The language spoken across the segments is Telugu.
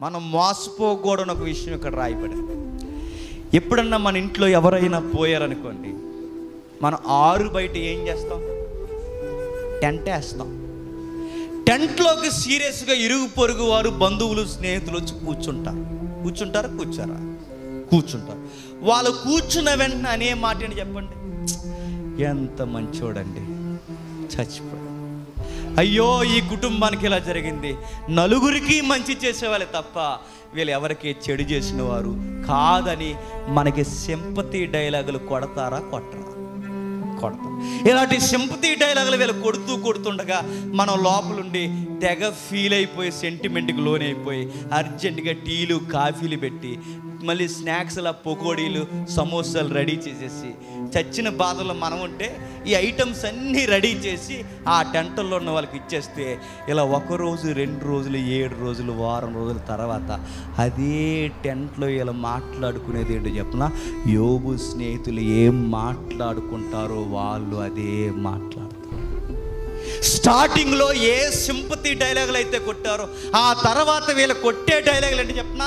మనం మోసపోకూడని ఒక విషయం ఇక్కడ రాయబడింది ఎప్పుడన్నా మన ఇంట్లో ఎవరైనా పోయారనుకోండి మనం ఆరు బయట ఏం చేస్తాం టెంట్ వేస్తాం టెంట్లోకి సీరియస్గా ఇరుగు పొరుగు వారు బంధువులు స్నేహితులు వచ్చి కూర్చుంటారు కూర్చుంటారా కూర్చోరా కూర్చుంటారు వాళ్ళు కూర్చున్న వెంటనే అనే మాట ఏంటి చెప్పండి ఎంత మంచోడండి చచ్చిపోయాడు అయ్యో ఈ కుటుంబానికి ఇలా జరిగింది నలుగురికి మంచి చేసేవాళ్ళే తప్ప వీళ్ళు ఎవరికి చెడు చేసిన వారు కాదని మనకి సింపతి డైలాగులు కొడతారా కొట్టరా కొడతాం ఇలాంటి సింపతి డైలాగులు వీళ్ళు కొడుతూ కొడుతుండగా మనం లోపలుండి తెగ ఫీల్ అయిపోయి సెంటిమెంట్కి లోన్ అయిపోయి అర్జెంటుగా టీలు కాఫీలు పెట్టి మళ్ళీ స్నాక్స్ల పకోడీలు సమోసాలు రెడీ చేసేసి చచ్చిన బాధలో మనం ఉంటే ఈ ఐటమ్స్ అన్నీ రెడీ చేసి ఆ టెంటల్లో ఉన్న వాళ్ళకి ఇచ్చేస్తే ఇలా ఒక రోజు రెండు రోజులు ఏడు రోజులు వారం రోజుల తర్వాత అదే టెంట్లో ఇలా మాట్లాడుకునేది ఏంటో చెప్పిన యోబు స్నేహితులు ఏం మాట్లాడుకుంటారో వాళ్ళు అదే మాట్లాడతారు స్టార్టింగ్లో ఏ సింపతి డైలాగులు అయితే కొట్టారో ఆ తర్వాత వీళ్ళు కొట్టే డైలాగులు ఏంటి చెప్పనా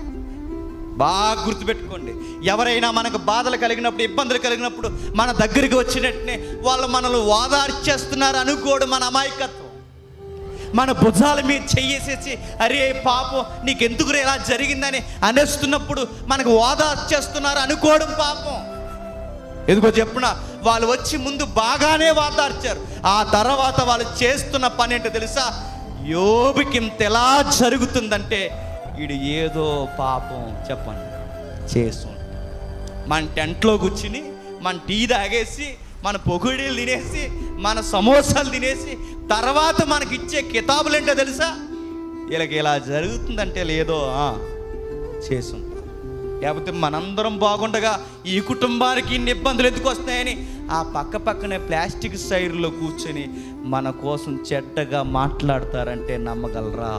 బాగా గుర్తుపెట్టుకోండి ఎవరైనా మనకు బాధలు కలిగినప్పుడు ఇబ్బందులు కలిగినప్పుడు మన దగ్గరికి వచ్చినట్టునే వాళ్ళు మనల్ని ఓదార్చేస్తున్నారు అనుకోడు మన అమాయకత్వం మన భుజాల మీద చెయ్యేసేసి అరే పాపం నీకెందుకు ఇలా జరిగిందని అనేస్తున్నప్పుడు మనకు ఓదార్చేస్తున్నారు అనుకోవడం పాపం ఎందుకో చెప్పున వాళ్ళు వచ్చి ముందు బాగానే వాదార్చారు ఆ తర్వాత వాళ్ళు చేస్తున్న పని ఏంటో తెలుసా యోబుకి ఇంత ఎలా జరుగుతుందంటే వీడు ఏదో పాపం చెప్పండి చేస్తుంది మన టెంట్లో కూర్చుని మన టీ తాగేసి మన పొగుడీలు తినేసి మన సమోసాలు తినేసి తర్వాత మనకి ఇచ్చే కితాబులు ఏంటో తెలుసా వీళ్ళకి ఇలా జరుగుతుందంటే లేదో ఆ, చేసుంటారు లేకపోతే మనందరం బాగుండగా ఈ కుటుంబానికి ఇన్ని ఇబ్బందులు ఎందుకు వస్తాయని ఆ పక్క పక్కనే ప్లాస్టిక్ సైరులో కూర్చొని మన కోసం చెడ్డగా మాట్లాడతారంటే నమ్మగలరా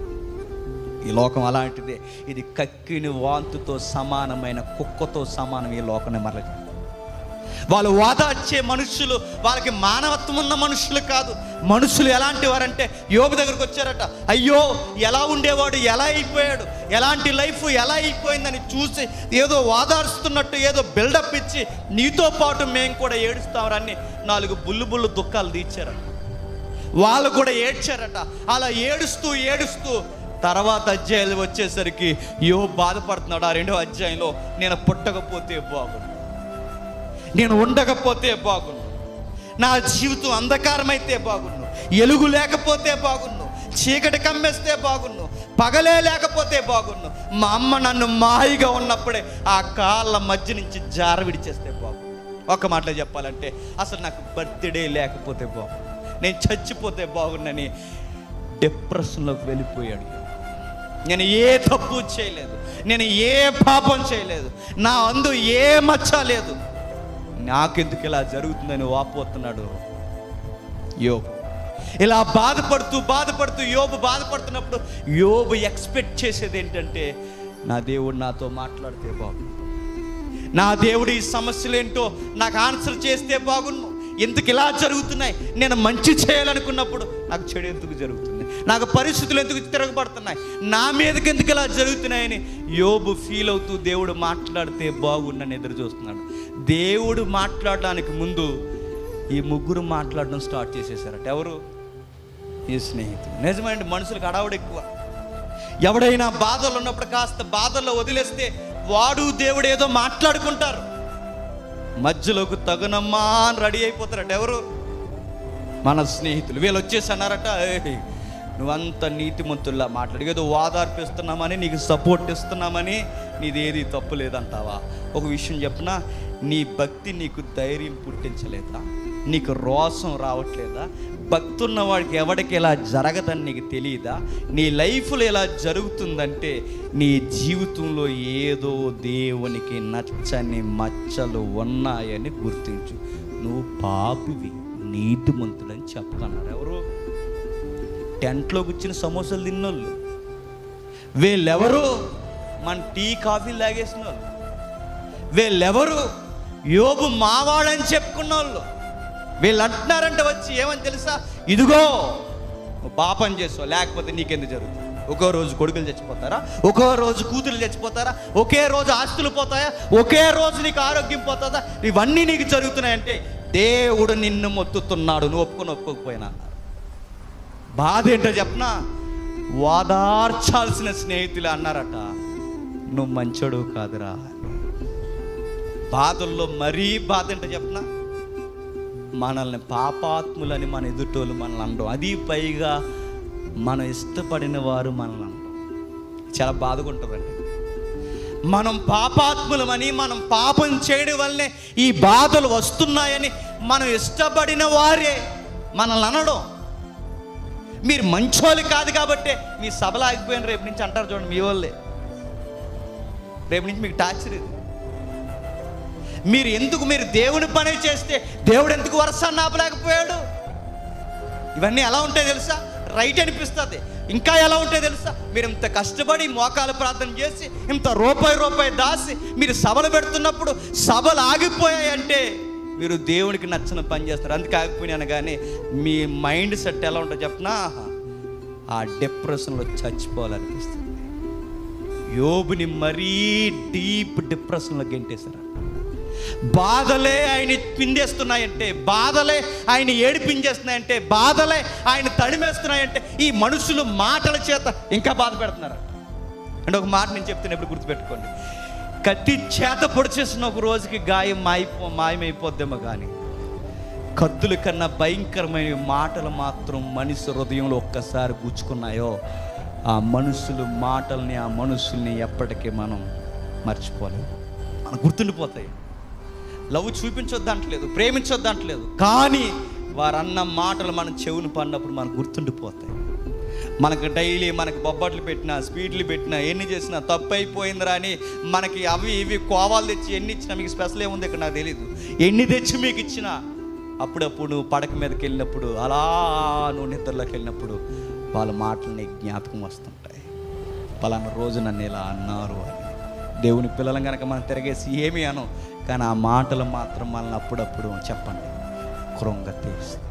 ఈ లోకం అలాంటిదే ఇది కక్కిని వాంతుతో సమానమైన కుక్కతో సమానం ఈ లోకం మరల వాళ్ళు వాదార్చే మనుషులు వాళ్ళకి మానవత్వం ఉన్న మనుషులు కాదు మనుషులు ఎలాంటి వారంటే యోగ దగ్గరకు వచ్చారట అయ్యో ఎలా ఉండేవాడు ఎలా అయిపోయాడు ఎలాంటి లైఫ్ ఎలా అయిపోయిందని చూసి ఏదో వాదార్స్తున్నట్టు ఏదో బిల్డప్ ఇచ్చి నీతో పాటు మేము కూడా ఏడుస్తామని నాలుగు బుల్లు బుల్లు దుఃఖాలు తీర్చారట వాళ్ళు కూడా ఏడ్చారట అలా ఏడుస్తూ ఏడుస్తూ తర్వాత అధ్యాయాలు వచ్చేసరికి యో బాధపడుతున్నాడు ఆ రెండో అధ్యాయంలో నేను పుట్టకపోతే బాగుండు నేను ఉండకపోతే బాగుండు నా జీవితం అంధకారమైతే బాగుండు ఎలుగు లేకపోతే బాగుండు చీకటి కమ్మేస్తే బాగుండు పగలే లేకపోతే బాగుండు మా అమ్మ నన్ను మాయిగా ఉన్నప్పుడే ఆ కాళ్ళ మధ్య నుంచి జార విడిచేస్తే బాగుండు ఒక మాటలో చెప్పాలంటే అసలు నాకు బర్త్డే లేకపోతే బాగుండు నేను చచ్చిపోతే బాగుండని డిప్రెషన్లోకి వెళ్ళిపోయాడు నేను ఏ తప్పు చేయలేదు నేను ఏ పాపం చేయలేదు నా అందు ఏ మచ్చ లేదు నాకెందుకు ఇలా జరుగుతుందని వాపోతున్నాడు యోబు ఇలా బాధపడుతూ బాధపడుతూ యోబు బాధపడుతున్నప్పుడు యోబు ఎక్స్పెక్ట్ చేసేది ఏంటంటే నా దేవుడు నాతో మాట్లాడితే బాగుండు నా దేవుడు ఈ సమస్యలు ఏంటో నాకు ఆన్సర్ చేస్తే బాగుండు ఎందుకు ఇలా జరుగుతున్నాయి నేను మంచి చేయాలనుకున్నప్పుడు నాకు చెడు ఎందుకు జరుగుతుంది నాకు పరిస్థితులు ఎందుకు తిరగబడుతున్నాయి నా మీదకి ఎందుకు ఇలా జరుగుతున్నాయని యోబు ఫీల్ అవుతూ దేవుడు మాట్లాడితే బాగుండని ఎదురు చూస్తున్నాడు దేవుడు మాట్లాడడానికి ముందు ఈ ముగ్గురు మాట్లాడడం స్టార్ట్ చేసేసారట ఎవరు ఈ స్నేహితుడు నిజమండి మనుషులకు అడవుడు ఎక్కువ ఎవడైనా బాధలు ఉన్నప్పుడు కాస్త బాధల్లో వదిలేస్తే వాడు దేవుడు ఏదో మాట్లాడుకుంటారు మధ్యలోకి తగునమ్మా అని రెడీ అయిపోతారట ఎవరు మన స్నేహితులు వీళ్ళు వచ్చేసి అన్నారట "ఏయ్, నువ్వంత నీతిమంతుల్లా మాట్లాడి ఏదో వాదార్పిస్తున్నామని నీకు సపోర్ట్ ఇస్తున్నామని నీదేది తప్పు లేదంటావా ఒక విషయం చెప్పిన నీ భక్తి నీకు ధైర్యం పుట్టించలేదా నీకు రోసం రావట్లేదా భక్తి ఉన్న వాడికి ఎవడికి ఇలా జరగదని నీకు తెలియదా నీ లైఫ్లో ఇలా జరుగుతుందంటే నీ జీవితంలో ఏదో దేవునికి నచ్చని మచ్చలు ఉన్నాయని గుర్తించు నువ్వు పాపివి నీతిమంతుడని చెప్పకన్నారు ఎవరు టెంట్లో కూర్చుని సమోసాలు తిన్నోళ్ళు వీళ్ళెవరు మన టీ కాఫీలు తాగేసిన వాళ్ళు వీళ్ళెవరు యోబు మావాడని చెప్పుకున్న వాళ్ళు వీళ్ళు అంటున్నారంటే వచ్చి ఏమని తెలుసా ఇదిగో నువ్వు పాపం చేసావు లేకపోతే నీకెందుకు జరుగుతుంది ఒక్కో రోజు కొడుకులు చచ్చిపోతారా ఒక్కో రోజు కూతురు చచ్చిపోతారా ఒకే రోజు ఆస్తులు పోతాయా ఒకే రోజు నీకు ఆరోగ్యం పోతుందా ఇవన్నీ నీకు జరుగుతున్నాయంటే దేవుడు నిన్ను మొత్తుతున్నాడు నువ్వు ఒప్పుకొని ఒప్పుకోకపోయినా బాధ ఏంటో చెప్పనా వాదార్చాల్సిన స్నేహితులు అన్నారట నువ్వు మంచోడు కాదురా బాధల్లో మరీ బాధ ఏంటో చెప్పనా మనల్ని పాపాత్ములని మన ఎదుటోళ్ళు మనల్ని అనడం అది పైగా మనం ఇష్టపడిన వారు మనల్ని అనడం చాలా బాధగా ఉంటుందండి మనం పాపాత్ములమని మనం పాపం చేయడం వల్లనే ఈ బాధలు వస్తున్నాయని మనం ఇష్టపడిన వారే మనల్ని అనడం మీరు మంచోళ్ళు కాదు కాబట్టి మీ సభలు ఆగిపోయిన రేపు నుంచి అంటారు చూడండి మీ వాళ్ళే రేపు నుంచి మీకు టార్చర్ ఇది మీరు ఎందుకు మీరు దేవుని పని చేస్తే దేవుడు ఎందుకు వర్షాన్ని ఆపలేకపోయాడు ఇవన్నీ ఎలా ఉంటాయి తెలుసా రైట్ అనిపిస్తుంది ఇంకా ఎలా ఉంటాయి తెలుసా మీరు ఇంత కష్టపడి మోకాలు ప్రార్థన చేసి ఇంత రూపాయి రూపాయి దాసి మీరు సభలు పెడుతున్నప్పుడు సభలు ఆగిపోయాయంటే మీరు దేవునికి నచ్చిన పని చేస్తారు అందుకే ఆగిపోయినాను కానీ మీ మైండ్ సెట్ ఎలా ఉంటుందో చెప్పనా ఆ డిప్రెషన్లో చచ్చిపోవాలనిపిస్తుంది యోబుని మరీ డీప్ డిప్రెషన్లో గెంటేశారు బాధలే ఆయన పిండేస్తున్నాయంటే బాధలే ఆయన ఏడిపించేస్తున్నాయంటే బాధలే ఆయన తడిమేస్తున్నాయంటే ఈ మనుషులు మాటల చేత ఇంకా బాధ పెడుతున్నారు అంటే ఒక మాట నేను చెప్తాను ఎప్పుడు గుర్తుపెట్టుకోండి కత్తి చేత పొడిచేసిన ఒక రోజుకి గాయం మాయిపో మాయమైపోద్దేమో కానీ కత్తుల కన్నా భయంకరమైన మాటలు మాత్రం మనిషి హృదయంలో ఒక్కసారి గుచ్చుకున్నాయో ఆ మనుషులు మాటల్ని ఆ మనుషుల్ని ఎప్పటికీ మనం మర్చిపోలేము మనం గుర్తుండిపోతాయి లవ్ చూపించొద్దు అంటలేదు ప్రేమించొద్దు అంటలేదు కానీ వారు అన్న మాటలు మన చెవును పడినప్పుడు మనకు గుర్తుండిపోతాయి మనకు డైలీ మనకు బొబ్బట్లు పెట్టినా స్వీట్లు పెట్టినా ఎన్ని చేసినా తప్పు అయిపోయిందిరా అని మనకి అవి ఇవి కోవాలు తెచ్చి ఎన్ని ఇచ్చినా మీకు స్పెషల్ ఏముంది ఇక్కడ నాకు తెలియదు ఎన్ని తెచ్చి మీకు ఇచ్చినా అప్పుడప్పుడు నువ్వు పడక మీదకి వెళ్ళినప్పుడు అలా నువ్వు నిద్రలోకి వెళ్ళినప్పుడు వాళ్ళ మాటలు నీకు జ్ఞాపకం వస్తుంటాయి పలానా రోజు నన్ను ఇలా అన్నారు అని దేవుని పిల్లలం కనుక మనం తిరగేసి ఏమీ అనం కానీ ఆ మాటలు మాత్రం మనల్ని అప్పుడప్పుడు చెప్పండి కృంగ తీస్తాయి